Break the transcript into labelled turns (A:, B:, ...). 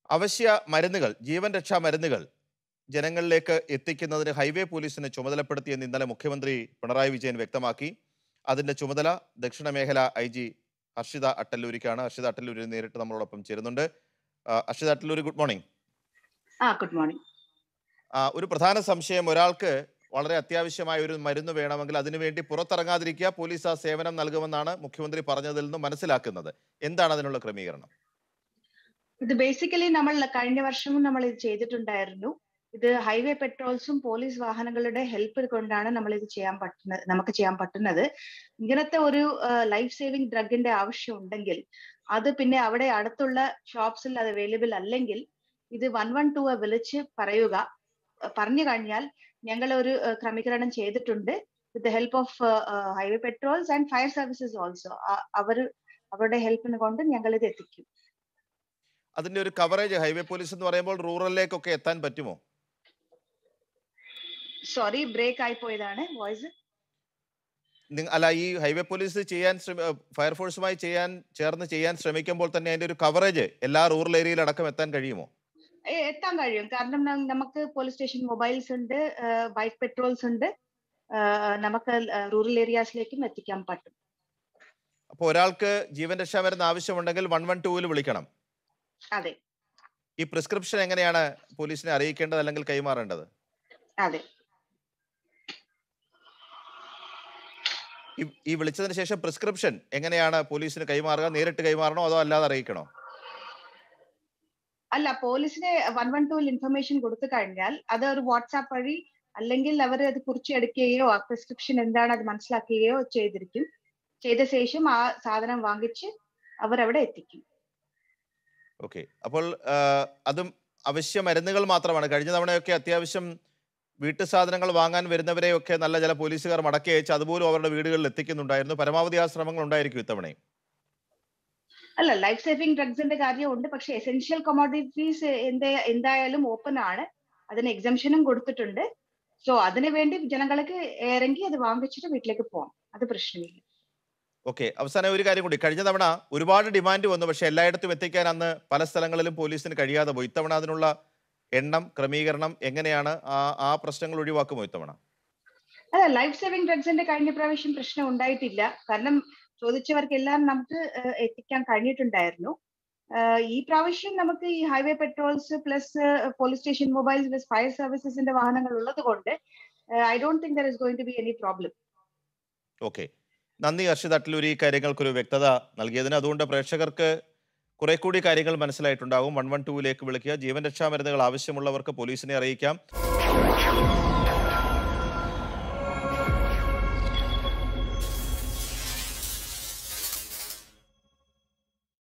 A: അവശ്യ മരുന്നുകൾ ജീവൻ രക്ഷാ മരുന്നുകൾ ജനങ്ങളിലേക്ക് എത്തിക്കുന്നതിന് ഹൈവേ പോലീസിനെ ചുമതലപ്പെടുത്തിയെന്ന് ഇന്നലെ മുഖ്യമന്ത്രി പിണറായി വിജയൻ വ്യക്തമാക്കി അതിന്റെ ചുമതല ദക്ഷിണ മേഖല ഐ ജി ഹർഷിത അട്ടല്ലൂരിക്കാണ് ഹർഷിത അട്ടല്ലൂരി നേരിട്ട് നമ്മളോടൊപ്പം ചേരുന്നുണ്ട് ആ, ഹർഷിത അട്ടല്ലൂരി ഗുഡ് മോർണിംഗ്
B: ആ ഗുഡ് മോർണിംഗ്
A: ആ, ഒരു പ്രധാന സംശയം ഒരാൾക്ക് വളരെ അത്യാവശ്യമായ ഒരു മരുന്ന് വേണമെങ്കിൽ അതിനുവേണ്ടി പുറത്തിറങ്ങാതിരിക്കുക പോലീസ് ആ സേവനം നൽകുമെന്നാണ് മുഖ്യമന്ത്രി പറഞ്ഞതിൽ നിന്ന് മനസ്സിലാക്കുന്നത് എന്താണ് അതിനുള്ള ക്രമീകരണം
B: ഇത് ബേസിക്കലി നമ്മൾ കഴിഞ്ഞ വർഷവും നമ്മൾ ഇത് ചെയ്തിട്ടുണ്ടായിരുന്നു ഇത് ഹൈവേ പെട്രോൾസും പോലീസ് വാഹനങ്ങളുടെ ഹെൽപ്പ് കൊണ്ടാണ് നമ്മൾ ഇത് ചെയ്യാൻ പറ്റുന്നത് നമുക്ക് ചെയ്യാൻ പറ്റുന്നത് ഇങ്ങനത്തെ ഒരു ലൈഫ് സേവിംഗ് ഡ്രഗിന്റെ ആവശ്യം ഉണ്ടെങ്കിൽ അത് പിന്നെ അവിടെ അടുത്തുള്ള ഷോപ്സിൽ അത് അവൈലബിൾ അല്ലെങ്കിൽ ഇത് വൺ വൺ ടു വിളിച്ച് പറയുക അഹ് പറഞ്ഞു കഴിഞ്ഞാൽ ഞങ്ങൾ ഒരു അഹ് ക്രമീകരണം ചെയ്തിട്ടുണ്ട് with the help of highway patrols and fire services also അവർ അവരുടെ ഹെൽപ്പിന് കൊണ്ട് ഞങ്ങൾ ഇത് എത്തിക്കും
A: അതിന്റെ ഒരു കവറേജ് ഹൈവേ പോലീസ് എന്ന് പറയുമ്പോൾ റൂറലിലേക്കൊക്കെ എത്താൻ പറ്റുമോ
B: സോറി ബ്രേക്ക് ആയി പോയതാണ് വോയിസ്
A: നിങ്ങ- അല്ല ഈ ഹൈവേ പോലീസ് ചെയ്യാൻ ശ്രമ ഫയർഫോഴ്സുമായി ചെയ്യാൻ ചേർന്ന് ചെയ്യാൻ ശ്രമിക്കുമ്പോൾ തന്നെ അതിന്റെ ഒരു കവറേജ് എല്ലാ റൂറൽ ഏരിയയിലടക്കം എത്താൻ കഴിയുമോ
B: എത്താൻ കഴിയും കാരണം ന- നമുക്ക് പോലീസ് സ്റ്റേഷൻ മൊബൈൽസ് ഉണ്ട് ബൈക്ക് പെട്രോൾസ് ഉണ്ട് ആഹ് നമുക്ക് റൂറൽ ഏരിയാസിലേക്കും എത്തിക്കാൻ പറ്റും
A: അപ്പോൾ ഒരാൾക്ക് ജീവൻ രക്ഷാ മരുന്ന് ആവശ്യമുണ്ടെങ്കിൽ വൺ വൺ ടൂവിൽ വിളിക്കണം
B: അതെ
A: ഈ പ്രിസ്ക്രിപ്ഷൻ എങ്ങനെയാണ് പോലീസിനെ അറിയിക്കേണ്ടത് അല്ലെങ്കിൽ കൈമാറേണ്ടത്
B: അതെ
A: ഈ- ഈ വിളിച്ചതിന് ശേഷം പ്രിസ്ക്രിപ്ഷൻ എങ്ങനെയാണ് പോലീസിന് കൈമാറുക നേരിട്ട് കൈമാറണോ അതോ അല്ലാതെ അറിയിക്കണോ
B: അല്ല പോലീസിന് വൺ വൺ ടൂവിൽ ഇൻഫർമേഷൻ കൊടുത്തു കഴിഞ്ഞാൽ അത് ഒരു വാട്സാപ്പ് വഴി അല്ലെങ്കിൽ അവർ അത് കുറിച്ചെടുക്കുകയോ ആ പ്രിസ്ക്രിപ്ഷൻ എന്താണ് അത് മനസ്സിലാക്കുകയോ ചെയ്തിരിക്കും ചെയ്ത ശേഷം ആ സാധനം വാങ്ങിച്ച് അവരവിടെ എത്തിക്കും
A: ഓക്കെ അപ്പോൾ ആ, അതും അവശ്യ മരുന്നുകൾ മാത്രമാണ് കഴിഞ്ഞ തവണയൊക്കെ അത്യാവശ്യം വീട്ടു സാധനങ്ങൾ വാങ്ങാൻ വരുന്നവരെയൊക്കെ നല്ല ചില പോലീസുകാർ മടക്കി അയച്ച് അതുപോലും അവരുടെ വീടുകളിൽ എത്തിക്കുന്നുണ്ടായിരുന്നു പരമാവധി ആ ശ്രമങ്ങൾ ഉണ്ടായിരിക്കും ഇത്തവണയും
B: അല്ല ലൈഫ് സേവിംഗ് ഡ്രഗ്സിന്റെ കാര്യമുണ്ട് പക്ഷെ എസെൻഷ്യൽ കൊമോഡിറ്റീസ് എന്തായാലും ഓപ്പൺ ആണ് അതിന് എക്സംഷനും കൊടുത്തിട്ടുണ്ട് സോ അതിനു വേണ്ടി ജനങ്ങൾക്ക് ഇറങ്ങി അത് വാങ്ങിച്ചിട്ട് വീട്ടിലേക്ക് പോകാം അത് പ്രശ്നമില്ല
A: ഓക്കെ അവസാനം ഒരു കാര്യം കൂടി കഴിഞ്ഞ തവണ ഒരുപാട് ഡിമാൻഡ് വന്നു പക്ഷെ എല്ലായിടത്തും എത്തിക്കാൻ അന്ന് പല സ്ഥലങ്ങളിലും പോലീസിന് കഴിയാതെ പോയി ഇത്തവണ അതിനുള്ള എണ്ണം ക്രമീകരണം എങ്ങനെയാണ് ആ ആ പ്രശ്നങ്ങൾ ഒഴിവാക്കുമോ ഇത്തവണ
B: അല്ല ലൈഫ് സേവിംഗ് ഡ്രഗ്സിന്റെ കഴിഞ്ഞ പ്രാവശ്യം പ്രശ്നം ഉണ്ടായിട്ടില്ല കാരണം ചോദിച്ചവർക്കെല്ലാം നമുക്ക് ഏഹ്, എത്തിക്കാൻ കഴിഞ്ഞിട്ടുണ്ടായിരുന്നു ഏഹ്, ഈ പ്രാവശ്യം നമുക്ക് ഈ highway patrols plus police station mobiles plus fire സർവീസസിന്റെ വാഹനങ്ങൾ ഉള്ളത് കൊണ്ട് I don't think there is going to be any problem
A: okay നന്ദി ഹർഷിത് അട്ടിലൂർ ഈ കാര്യങ്ങൾക്കൊരു വ്യക്തത നൽകിയതിന് അതുകൊണ്ട് പ്രേക്ഷകർക്ക് കുറെ കൂടി കാര്യങ്ങൾ മനസ്സിലായിട്ടുണ്ടാകും വൺ വൺ ടൂവിലേക്ക് വിളിക്കുക ജീവൻ രക്ഷാ മരുന്നുകൾ ആവശ്യമുള്ളവർക്ക് പോലീസിനെ അറിയിക്കാം